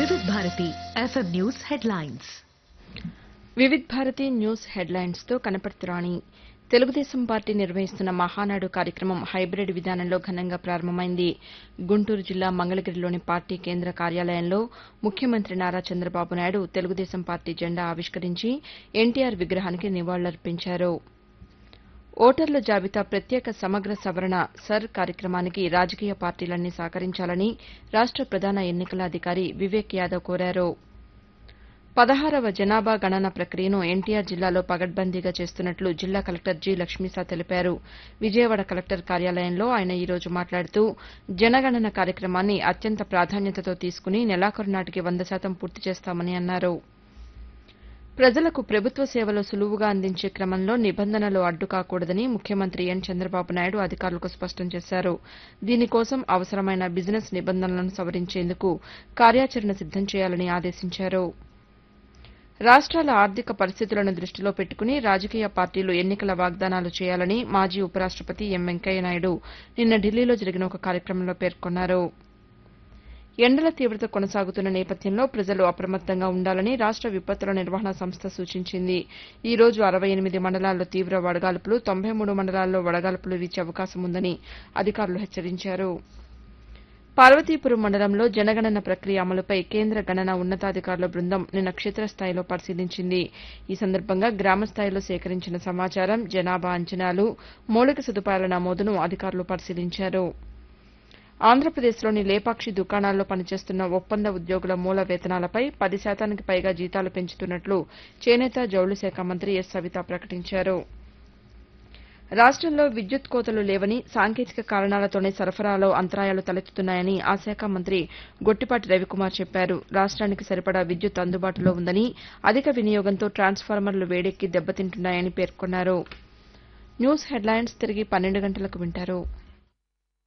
వివిధ Bharati FM news headlines Vividh Bharati news headlines తో కనపడుతురాణి తెలుగుదేశం పార్టీ నిర్వహిస్తున్న మహానాడు కార్యక్రమం హైబ్రిడ్ విధానంలో ఘనంగా ప్రారంభమైంది గుంటూరు జిల్లా మంగళగిరిలోని పార్టీ కేంద్ర కార్యాలయంలో ముఖ్యమంత్రి నారా చంద్రబాబు నాయుడు తెలుగుదేశం పార్టీ జెండా ఆవిష్కరించి ఎన్టీఆర్ విగ్రహానికి నివాళులర్పించారు ఓటర్ల జాబితా ప్రత్యేక సమగ్ర సవరణ సర్ కార్యక్రమానికి రాజకీయ పార్టీలన్నీ సహకరించాలని రాష్ట ప్రధాన ఎన్నికల అధికారి వివేక్ యాదవ్ కోరారు పదహారవ జనాభా గణన ప్రక్రియను ఎన్టీఆర్ జిల్లాలో పగడ్బందీగా చేస్తున్నట్లు జిల్లా కలెక్టర్ జి లక్ష్మీసా తెలిపారు విజయవాడ కలెక్టర్ కార్యాలయంలో ఆయన ఈ రోజు మాట్లాడుతూ జనగణన కార్యక్రమాన్ని అత్యంత ప్రాధాన్యతతో తీసుకుని నెలాఖరు నాటికి వంద శాతం పూర్తి చేస్తామని అన్నారు ప్రజలకు ప్రభుత్వ సేవలు సులువుగా అందించే క్రమంలో నిబంధనలు అడ్డు కాకూడదని ముఖ్యమంత్రి ఎన్ చంద్రబాబు నాయుడు అధికారులకు స్పష్టం చేశారు దీనికోసం అవసరమైన బిజినెస్ నిబంధనలను సవరించేందుకు కార్యాచరణ సిద్దం చేయాలని ఆదేశించారు రాష్ట్రాల ఆర్థిక పరిస్థితులను దృష్టిలో పెట్టుకుని రాజకీయ పార్టీలు ఎన్నికల వాగ్దానాలు చేయాలని మాజీ ఉపరాష్టపతి ఎం వెంకయ్యనాయుడు నిన్న ఢిల్లీలో జరిగిన ఒక కార్యక్రమంలో పేర్కొన్నారు ఎండల తీవ్రత కొనసాగుతున్న నేపథ్యంలో ప్రజలు అప్రమత్తంగా ఉండాలని రాష్ట విపత్తుల నిర్వహణ సంస్థ సూచించింది ఈ రోజు అరవై ఎనిమిది మండలాల్లో తీవ్ర వడగాల్పులు తొంభై మూడు మండలాల్లో వడగాల్పులు వీచే అవకాశం ఉందని అధికారులు హెచ్చరించారు పార్వతీపురం మండలంలో జనగణన ప్రక్రియ అమలుపై కేంద్ర గణన ఉన్నతాధికారుల బృందం నిన్న క్షేత్రస్థాయిలో పరిశీలించింది ఈ సందర్భంగా గ్రామస్థాయిలో సేకరించిన సమాచారం జనాభా అంచనాలు మౌలిక సదుపాయాల నమోదును అధికారులు పరిశీలించారు ఆంధ్రప్రదేశ్లోని లేపాక్షి దుకాణాల్లో పనిచేస్తున్న ఒప్పంద ఉద్యోగుల మూల వేతనాలపై పది శాతానికి పైగా జీతాలు పెంచుతున్నట్లు చేనేత జౌళి శాఖ మంత్రి ఎస్ సవిత ప్రకటించారు రాష్టంలో విద్యుత్ కోతలు లేవని సాంకేతిక కారణాలతోనే సరఫరాలో అంతరాయాలు తలెత్తుతున్నాయని ఆ శాఖ మంత్రి గొట్టిపాటి రవికుమార్ చెప్పారు రాష్ట్రానికి సరిపడా విద్యుత్ అందుబాటులో ఉందని అధిక వినియోగంతో ట్రాన్స్ఫార్మర్లు వేడెక్కి దెబ్బతింటున్నాయని పేర్కొన్నారు న్యూస్ హెడ్లైన్స్ తిరిగి పన్నెండు గంటలకు వింటారు